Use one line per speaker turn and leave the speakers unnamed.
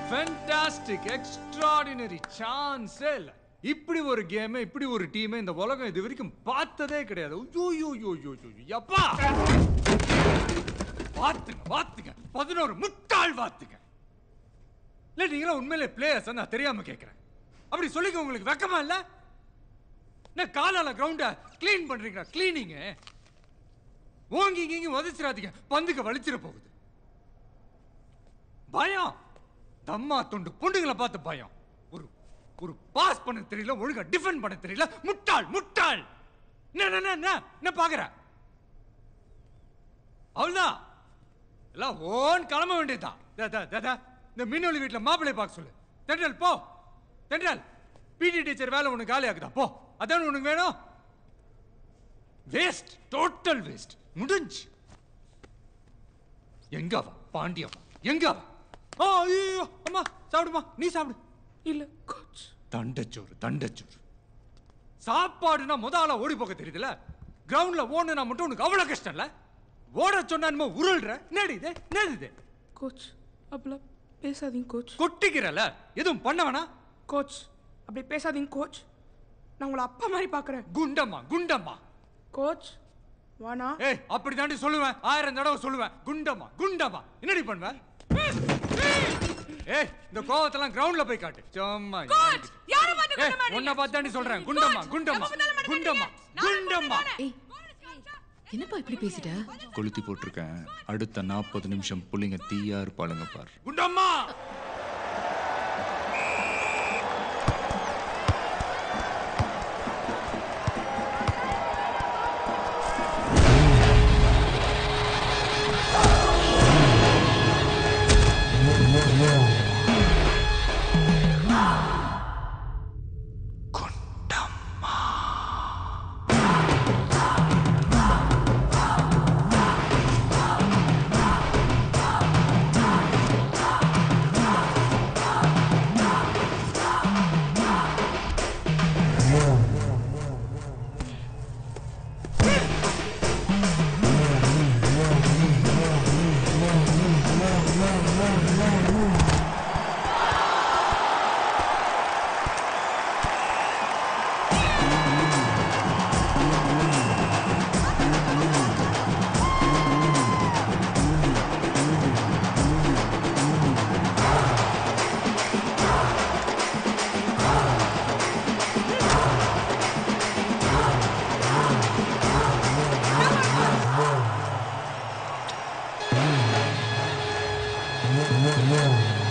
Fantastic extraordinary சான்ஸே இல்ல இப்படி ஒரு கேம் இப்படி ஒரு டீம் இந்த உலகம் இது வரைக்கும் பார்த்ததே கிடையாது ஐயோ யோ யோ யோ யோ யப்பா வாத்துங்க வாத்துங்க பதினோரு முட்டாள் வாத்துங்க இல்ல நீங்களா உண்மையிலே பிளேயர்ஸ் நான் தெரியாம கேட்கிறேன் அப்படி சொல்லிக்க உங்களுக்கு வெக்கமா இல்ல என்ன காலால கிரவுண்ட க்ளீன் பண்றீங்களா க்ளீனிங் ஓங்கி இங்கி உதச்சிடாதீங்க பந்துக்கு வலிச்சிட போகுது பயம் தம்மா துண்டு பொண்டுங்களை பார்த்து பயம் ஒரு ஒரு பாஸ் பண்ண தெரியல ஒழுங்கா டிஃபெண்ட் பண்ண தெரியல முட்டாள் முட்டாள் என்ன என்ன, என்ன என்ன என்ன பாக்குற அவ்வளவுதான் எல்லாம் ஓன் கிளம்ப வேண்டியதுதான் தா, தா, தா, தா. இந்த மின்னொலி வீட்டுல மாப்பிள்ளை பார்க்க சொல்லு தென்றல் போ தென்றல் பிடி டீச்சர் வேலை உனக்கு காலி ஆகுதா போ அதான் உனக்கு வேணும் வேஸ்ட் டோட்டல் வேஸ்ட் முடிஞ்சு எங்க அவ பாண்டியம்மா எங்க அவ ஆ ஐயோ அம்மா சாப்பிடுமா நீ சாப்பிடு
இல்ல கோச்
தண்டச்சோறு தண்டச்சோறு சாப்பாடுனா முத ஆளா ஓடி போக தெரியுதுல கிரவுண்ட்ல ஓடுனா மட்டும் உனக்கு அவ்வளவு கஷ்டம் இல்ல ஓட சொன்னா என்னமோ உருள்ற என்னடி இது என்னது இது
கோச் அப்படிலாம் பேசாதீங்க கோச்
கொட்டிக்கிறல எதுவும் பண்ண வேணா
கோச் அப்படி பேசாதீங்க கோச் நான் உங்களை அப்பா மாதிரி பார்க்குறேன்
குண்டம்மா குண்டம்மா
கோச் வானா
ஏய் அப்படி தாண்டி சொல்லுவேன் ஆயிரம் தடவை சொல்லுவேன் குண்டம்மா குண்டம்மா என்னடி பண்ணுவேன் ஏய் இந்த கோவத்தெல்லாம் கிரவுண்ட்ல போய் காட்டு சும்மா
கோச் யாரை பார்த்து
ஏய்
குண்டமா
உன்னை பார்த்து தாண்டி சொல்றேன் குண்டம்மா குண்டம்மா குண்டம்மா குண்டம்மா
ஏய் என்னப்பா இப்படி பேசிட்ட
கொளுத்தி போட்டிருக்கேன் அடுத்த நாற்பது நிமிஷம் புள்ளிங்க தீயா இருப்பாளுங்க பார்
குண்டம்மா
Yeah.